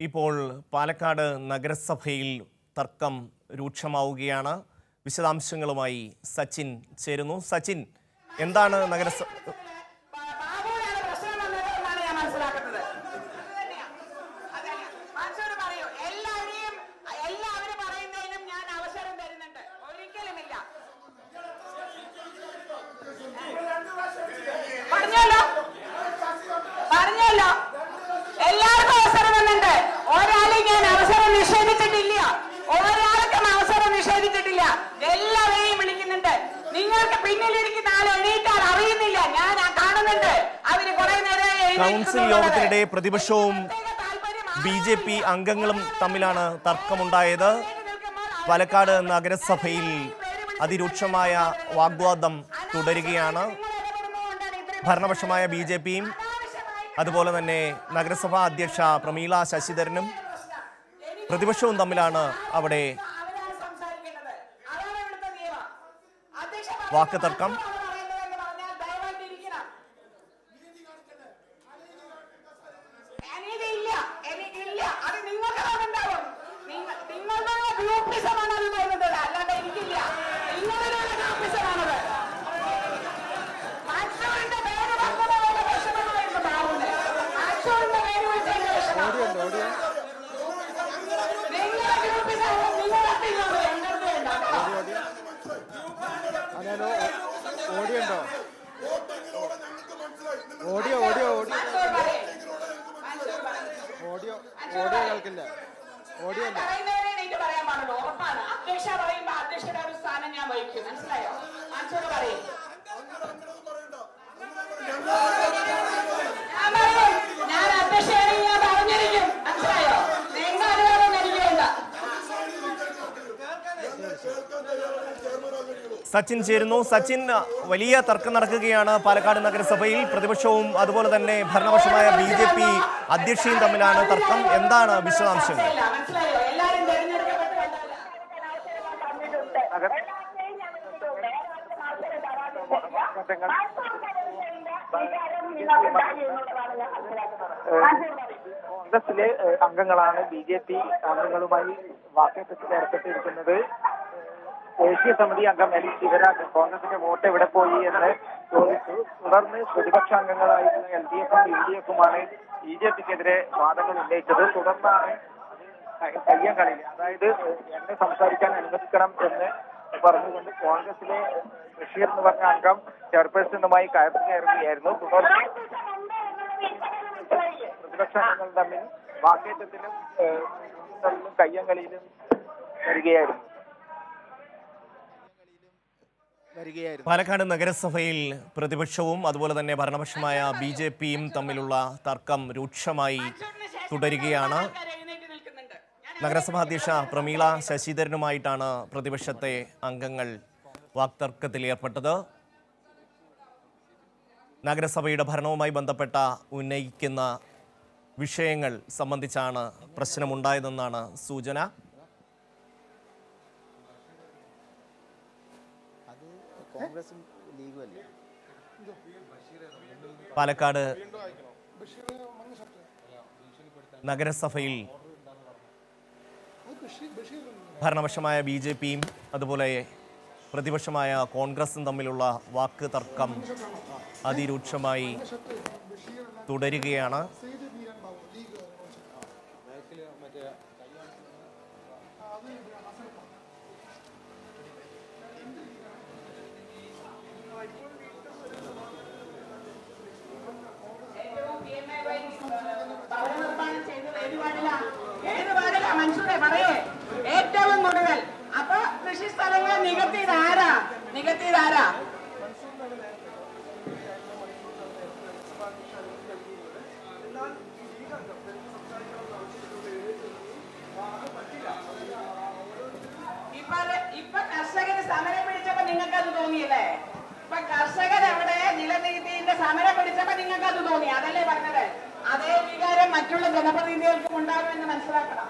ഇപ്പോൾ പാലക്കാട് നഗരസഭയിൽ തർക്കം രൂക്ഷമാവുകയാണ് വിശദാംശങ്ങളുമായി സച്ചിൻ ചേരുന്നു സച്ചിൻ എന്താണ് നഗരസഭ ബാബുവിനാണ് പ്രശ്നം വന്നത് എന്നാണ് ഞാൻ മനസ്സിലാക്കുന്നത് മനസ്സോട് പറയൂ എല്ലാവരെയും എല്ലാവരും പറയുന്നതിനും ഞാൻ അവസരം തരുന്നുണ്ട് ഒരിക്കലുമില്ല പറഞ്ഞല്ലോ പറഞ്ഞല്ലോ എല്ലാവർക്കും അവസരം വന്നിട്ടുണ്ട് ഒരാളെയും ഞാൻ അവസരം നിഷേധിച്ചിട്ടില്ല ഒരാൾക്കും അവസരം നിഷേധിച്ചിട്ടില്ല എല്ലാവരെയും വിളിക്കുന്നുണ്ട് നിങ്ങൾക്ക് പിന്നിലിരിക്കുന്ന ആൾ എണീറ്റാൽ അറിയുന്നില്ല ഞാൻ ആ കാണുന്നുണ്ട് അവര് കുറെ നേരം കൗൺസിൽ യോഗത്തിനിടെ പ്രതിപക്ഷവും ബി ജെ പി അംഗങ്ങളും തമ്മിലാണ് തർക്കമുണ്ടായത് പാലക്കാട് നഗരസഭയിൽ അതിരൂക്ഷമായ വാഗ്വാദം തുടരുകയാണ് ഭരണപക്ഷമായ ബി ജെ പിയും അതുപോലെ തന്നെ നഗരസഭാ അധ്യക്ഷ പ്രമീള ശശിധരനും പ്രതിപക്ഷവും തമ്മിലാണ് അവിടെ വാക്ക് തർക്കം. അനീതിയില്ല. എനിക്കില്ല. അത് നിങ്ങൾക്ക് തോന്നുന്നുണ്ടാവും. നിങ്ങ- നിങ്ങളുടെ ഗ്രൂപ്പിസമാണ് അത് തോന്നുന്നത്. അല്ലാണ്ട് എനിക്കില്ല. നിങ്ങളുടെ ഗ്രൂപ്പിസമാണത്. മാക്സോണിന്റെ പേര് പറഞ്ഞത് പോലെ വിഷമമായിരുന്നു ബാബുവിന്. മാക്സോണിന്റെ പേര് വിളിച്ചതിന്റെ വിഷമം. നിങ്ങളുടെ ഗ്രൂപ്പിസമാണ് നിങ്ങൾക്ക് ഇല്ലാതെ എൻ്റെ അടുത്ത് വേണ്ട. ഹലോ ഓഡിയോ ഉണ്ടോ ഓഡിയോ ഓഡിയോ ഓഡിയോ മാക്സോൺ പറയ്. മാക്സോൺ പറയ്. ഓഡിയോ ഓഡിയോ കേൾക്കില്ല ഓഡിയോ അല്ല പറയുന്നവരെ എനിക്ക് പറയാൻ പാടുള്ളൂ ഉറപ്പാണ് അധ്യക്ഷ പറയുമ്പോ അധ്യക്ഷയുടെ ഒരു സ്ഥാനം ഞാൻ വഹിക്കും മനസ്സിലായോ മാൻസൂർ പറയും ഞാൻ പറയും ഞാൻ അധ്യക്ഷയാണെങ്കിൽ ഞാൻ പറഞ്ഞിരിക്കും മനസ്സിലായോ നിങ്ങൾ അനുവാദം എനിക്ക് വേണ്ട സച്ചിൻ ചേരുന്നു സച്ചിൻ വലിയ തർക്കം നടക്കുകയാണ് പാലക്കാട് നഗരസഭയിൽ പ്രതിപക്ഷവും അതുപോലെ തന്നെ ഭരണപക്ഷമായ ബി ജെ പി അധ്യക്ഷയും തമ്മിലാണ് തർക്കം എന്താണ് വിശദാംശങ്ങൾ മനസ്സിലായില്ല, മനസ്സിലായോ എല്ലാരും തെരഞ്ഞെടുക്കപ്പെട്ട് വന്നതല്ല. കോൺഗ്രസിലെ ഏഹ്, അംഗങ്ങളാണ് ബി ജെ പി അംഗങ്ങളുമായി വാക്കേറ്റത്തിൽ ഏർപ്പെട്ടിരിക്കുന്നത് ദേശീയ സമിതി അംഗം എൽ ശിവരാജ് കോൺഗ്രസിന്റെ വോട്ട് എവിടെ പോയി എന്ന് ചോദിച്ചു തുടർന്ന് പ്രതിപക്ഷ അംഗങ്ങളായിരുന്ന എൽ ഡി എഫും യു ഡി എഫുമാണ് ബി ജെ പിക്കെതിരെ വാദങ്ങൾ ഉന്നയിച്ചത് തുടർന്നാണ് അത് കയ്യങ്കളിൽ അതായത് ഏഹ്, എന്നെ സംസാരിക്കാൻ അനുവദിക്കണം എന്ന് പറഞ്ഞുകൊണ്ട് കോൺഗ്രസിലെ ബഷീർ എന്ന് പറഞ്ഞ അംഗം ചെയർപേഴ്സണുമായി കയറി കയറുകയായിരുന്നു തുടർന്ന് പ്രതിപക്ഷ അംഗങ്ങൾ തമ്മിൽ വാക്കേറ്റത്തിലും ഏഹ്, തമ്മിലും കയ്യങ്കളിയിലും വരികയായിരുന്നു വരികയായിരുന്നു പാലക്കാട് നഗരസഭയിൽ പ്രതിപക്ഷവും അതുപോലെ തന്നെ ഭരണപക്ഷമായ ബി ജെ പിയും തമ്മിലുള്ള തർക്കം രൂക്ഷമായി തുടരുകയാണ് ആൾക്കാര് എഴുന്നേറ്റ് നിൽക്കുന്നുണ്ട് ഞാൻ നഗരസഭാ അധ്യക്ഷ പ്രമീള ശശിധരനുമായിട്ടാണ് പ്രതിപക്ഷത്തെ അംഗങ്ങൾ വാക്തർക്കത്തിൽ ഏർപ്പെട്ടത് നഗരസഭയുടെ ഭരണവുമായി ബന്ധപ്പെട്ട ഉന്നയിക്കുന്ന വിഷയങ്ങൾ സംബന്ധിച്ചാണ് പ്രശ്നമുണ്ടായതെന്നാണ് സൂചന അത് കോൺഗ്രസും ലീഗും അല്ലേ പാലക്കാട് നഗരസഭയിൽ ഭരണപക്ഷമായ ബി ജെ പിയും അതുപോലെ പ്രതിപക്ഷമായ കോൺഗ്രസും തമ്മിലുള്ള വാക്ക് തർക്ം അതിരൂക്ഷമായി തുടരുകയാണ് ഏറ്റവും PMAY ഭവന നിർമ്മാണം ചെയ്തത് ഏത് വാർഡിലാ? ഏത് വാർഡിലാ? മൻസൂറെ പറയേ ഏറ്റവും കൂടുതൽ അപ്പൊ കൃഷി സ്ഥലങ്ങൾ നികത്തിയത് ആരാ നികത്തിയത് ആരാ ഇപ്പൊ അത് ഇപ്പൊ കർഷകര് സമരം പിടിച്ചപ്പോ നിങ്ങൾക്ക് അത് തോന്നിയല്ലേ ഇപ്പൊ കർഷകർ അവിടെ നിലനിർത്തിന്റെ സമരം പിടിച്ചപ്പോ നിങ്ങൾക്ക് അത് തോന്നി അതല്ലേ പറഞ്ഞത് അതേ വികാരം മറ്റുള്ള ജനപ്രതിനിധികൾക്കും ഉണ്ടാകുമെന്ന് മനസ്സിലാക്കണം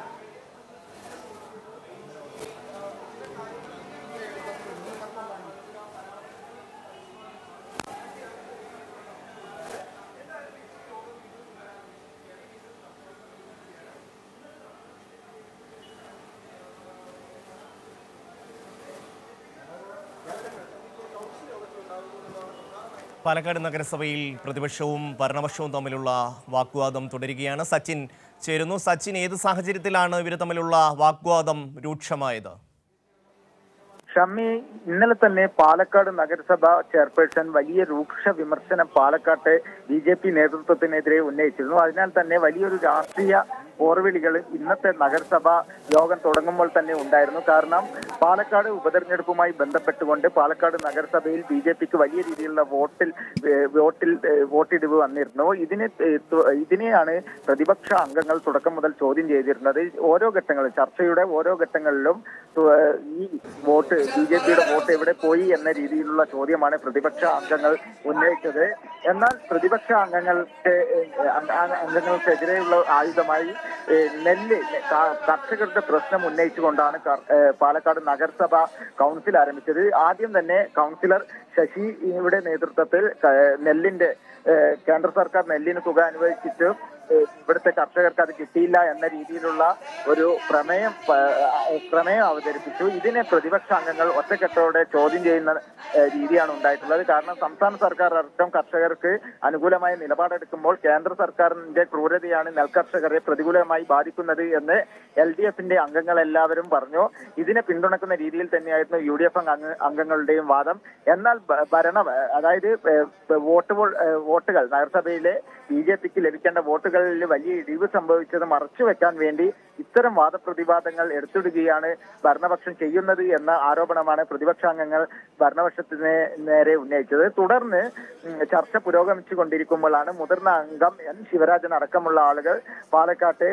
പാലക്കാട് നഗരസഭയിൽ പ്രതിപക്ഷവും ഭരണപക്ഷവും തമ്മിലുള്ള വാഗ്വാദം തുടരുകയാണ് സച്ചിൻ ചേരുന്നു സച്ചിൻ ഏത് സാഹചര്യത്തിലാണ് ഇവർ തമ്മിലുള്ള വാഗ്വാദം രൂക്ഷമായത് ഷമ്മി ഇന്നലെ തന്നെ പാലക്കാട് നഗരസഭ ചെയർപേഴ്സൺ വലിയ രൂക്ഷ വിമർശനം പാലക്കാട്ടെ ബി ജെ പി നേതൃത്വത്തിനെതിരെ ഉന്നയിച്ചിരുന്നു അതിനാൽ തന്നെ വലിയൊരു രാഷ്ട്രീയ പോർവിളികൾ ഇന്നത്തെ നഗരസഭ യോഗം തുടങ്ങുമ്പോൾ തന്നെ ഉണ്ടായിരുന്നു കാരണം പാലക്കാട് ഉപതെരഞ്ഞെടുപ്പുമായി ബന്ധപ്പെട്ടുകൊണ്ട് പാലക്കാട് നഗരസഭയിൽ ബി ജെ പിക്ക് വലിയ രീതിയിലുള്ള വോട്ടിൽ ഏഹ്, വോട്ടിൽ ഏഹ്, വോട്ടിടിവ് വന്നിരുന്നു ഇതിനെ ഏഹ്, തു- ഇതിനെയാണ് പ്രതിപക്ഷ അംഗങ്ങൾ തുടക്കം മുതൽ ചോദ്യം ചെയ്തിരുന്നത് ഓരോ ഘട്ടങ്ങളിലും ചർച്ചയുടെ ഓരോ ഘട്ടങ്ങളിലും തു- ഏഹ്, ഈ വോട്ട് ബി ജെ പിയുടെ വോട്ട് എവിടെ പോയി എന്ന രീതിയിലുള്ള ചോദ്യമാണ് പ്രതിപക്ഷ അംഗങ്ങൾ ഉന്നയിച്ചത് എന്നാൽ പ്രതിപക്ഷ അംഗങ്ങൾക്ക് ഏഹ്, അംഗ- അംഗ- അംഗങ്ങൾക്കെതിരെയുള്ള ആയുധമായി ഏഹ്, നെല്ല് ക- കർഷകരുടെ പ്രശ്നം ഉന്നയിച്ചുകൊണ്ടാണ് കർ- ഏഹ്, പാലക്കാട് നഗരസഭ കൗൺസിൽ ആരംഭിച്ചത് ആദ്യം തന്നെ കൗൺസിലർ ശശിയുടെ നേതൃത്വത്തിൽ ക- നെല്ലിന്റെ ഏഹ്, കേന്ദ്ര സർക്കാർ നെല്ലിന് തുക അനുവദിച്ചിട്ട് ഏഹ്, ഇവിടുത്തെ കർഷകർക്ക് അത് കിട്ടിയില്ല എന്ന രീതിയിലുള്ള ഒരു പ്രമേയം പ- ഏഹ്, പ്രമേയം അവതരിപ്പിച്ചു ഇതിനെ പ്രതിപക്ഷ അംഗങ്ങൾ ഒറ്റക്കെട്ടോടെ ചോദ്യം ചെയ്യുന്ന ഏഹ്, രീതിയാണ് ഉണ്ടായിട്ടുള്ളത് കാരണം സംസ്ഥാന സർക്കാർ അടക്കം കർഷകർക്ക് അനുകൂലമായ നിലപാടെടുക്കുമ്പോൾ കേന്ദ്ര സർക്കാരിന്റെ ക്രൂരതയാണ് നെൽകർഷകരെ പ്രതികൂലമായി ബാധിക്കുന്നത് എന്ന് എൽ ഡി എഫിന്റെ അംഗങ്ങൾ എല്ലാവരും പറഞ്ഞു ഇതിനെ പിന്തുണക്കുന്ന രീതിയിൽ തന്നെയായിരുന്നു യു ഡി എഫ് അംഗങ്ങളുടെയും വാദം എന്നാൽ ഭ- ഭരണം ഏഹ്, അതായത് ഏഹ്, വോട്ട് വോൾ- ഏഹ്, വോട്ടുകൾ നഗരസഭയിലെ ബി ജെ പിക്ക് ലഭിക്കേണ്ട വോട്ടുകളിൽ വലിയ ഇടിവ് സംഭവിച്ചത് മറച്ചു വെക്കാൻ വേണ്ടി ഇത്തരം വാദപ്രതിവാദങ്ങൾ എടുത്തിടുകയാണ് ഭരണപക്ഷം ചെയ്യുന്നത് എന്ന ആരോപണമാണ് പ്രതിപക്ഷാംഗങ്ങൾ ഭരണപക്ഷത്തിന് നേരെ ഉന്നയിച്ചത് തുടർന്ന് ഉം, ചർച്ച പുരോഗമിച്ചു കൊണ്ടിരിക്കുമ്പോഴാണ് മുതിർന്ന അംഗം എൻ ശിവരാജൻ അടക്കമുള്ള ആളുകൾ പാലക്കാട്ട്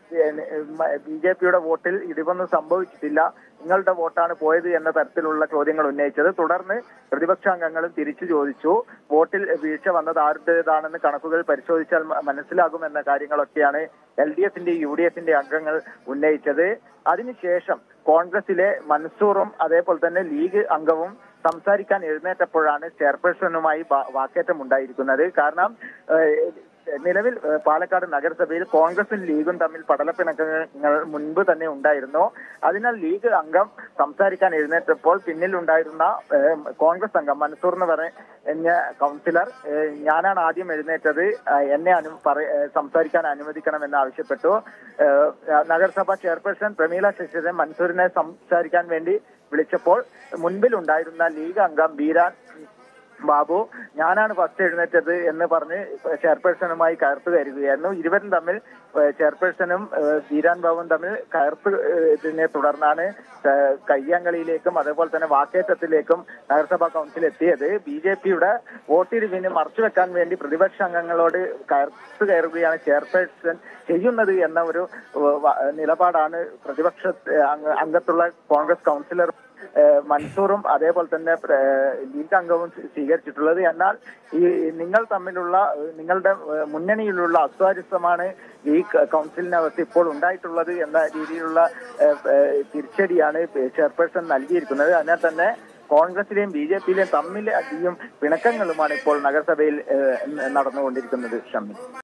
ബി ജെ പിയുടെ വോട്ടിൽ ഇടിവൊന്നും സംഭവിച്ചിട്ടില്ല നിങ്ങളുടെ വോട്ടാണ് പോയത് എന്ന തരത്തിലുള്ള ചോദ്യങ്ങൾ ഉന്നയിച്ചത് തുടർന്ന് പ്രതിപക്ഷാംഗങ്ങളും തിരിച്ചു ചോദിച്ചു വോട്ടിൽ വീഴ്ച വന്നത് ആരുടേതാണെന്ന് കണക്കുകൾ പരിശോധിച്ചാൽ മ- മനസ്സിലാകുമെന്ന കാര്യങ്ങളൊക്കെയാണ് എൽ ഡി എഫിന്റെ യു ഡി എഫിന്റെ അംഗങ്ങൾ ഉന്നയിച്ചത് അതിനുശേഷം കോൺഗ്രസിലെ മൻസൂറും അതേപോലെ തന്നെ ലീഗ് അംഗവും സംസാരിക്കാൻ എഴുന്നേറ്റപ്പോഴാണ് ചെയർപേഴ്സണുമായി വാ- വാക്കേറ്റം ഉണ്ടായിരിക്കുന്നത് കാരണം ഏഹ്, നിലവിൽ ഏഹ്, പാലക്കാട് നഗരസഭയിൽ കോൺഗ്രസും ലീഗും തമ്മിൽ പടലപ്പിണക്കങ്ങൾ മുൻപ് തന്നെ ഉണ്ടായിരുന്നു അതിനാൽ ലീഗ് അംഗം സംസാരിക്കാൻ എഴുന്നേറ്റപ്പോൾ പിന്നിൽ ഉണ്ടായിരുന്ന ഏഹ്, കോൺഗ്രസ് അംഗം മൻസൂർ എന്ന് പറഞ്ഞ കൗൺസിലർ ഏഹ്, ഞാനാണ് ആദ്യം എഴുന്നേറ്റത് ഏഹ്, എന്നെ അനു പറ- ഏഹ്, സംസാരിക്കാൻ അനുവദിക്കണമെന്ന് ആവശ്യപ്പെട്ടു ഏഹ്, നഗരസഭ ചെയർപേഴ്സൺ പ്രമീള ശശിധരൻ മൻസൂറിനെ സംസാരിക്കാൻ വേണ്ടി വിളിച്ചപ്പോൾ മുൻപിൽ ഉണ്ടായിരുന്ന ലീഗ് അംഗം ബീരാൻ ബാബു ഞാനാണ് ഫസ്റ്റ് എഴുന്നേറ്റത് എന്ന് പറഞ്ഞ് ചെയർപേഴ്സണുമായി കയർത്ത് കയറുകയായിരുന്നു ഇരുവരും തമ്മിൽ ഏഹ്, ചെയർപേഴ്സണും ഏഹ്, ബീരാൻ ബാബുവും തമ്മിൽ കയർത്ത് ഏഹ്, ഇതിനെ തുടർന്നാണ് ഏഹ്, കയ്യാങ്കളിയിലേക്കും അതേപോലെ തന്നെ വാക്കേറ്റത്തിലേക്കും നഗരസഭാ കൗൺസിൽ എത്തിയത് ബി ജെ പിയുടെ വോട്ടിരിവിന് മറച്ചുവെക്കാൻ വേണ്ടി പ്രതിപക്ഷ അംഗങ്ങളോട് കയർത്ത് കയറുകയാണ് ചെയർപേഴ്സൺ ചെയ്യുന്നത് എന്ന ഒരു ഏഹ്, വ- നിലപാടാണ് പ്രതിപക്ഷ ഏഹ്, അംഗ- അംഗത്തുള്ള കോൺഗ്രസ് കൗൺസിലർ ഏഹ് മൻസൂറും അതേപോലെ തന്നെ ഏഹ് ലീഗ് അംഗവും സ്വീ- സ്വീകരിച്ചിട്ടുള്ളത് എന്നാൽ ഈ നിങ്ങൾ തമ്മിലുള്ള ഏഹ് നിങ്ങളുടെ ഏഹ് മുന്നണിയിലുള്ള അസ്വാരസ്യമാണ് ഈ ക- കൗൺസിലിനകത്ത് ഇപ്പോൾ ഉണ്ടായിട്ടുള്ളത് എന്ന രീതിയിലുള്ള ഏഹ് ഏഹ് തിരിച്ചടിയാണ് ചെയർപേഴ്സൺ നൽകിയിരിക്കുന്നത് അതിനാൽ തന്നെ കോൺഗ്രസിലെയും ബി ജെ പിയിലെയും തമ്മിൽ അടിയും പിണക്കങ്ങളുമാണ് ഇപ്പോൾ നഗരസഭയിൽ ഏഹ് നടന്നുകൊണ്ടിരിക്കുന്നത് ഷമ്മി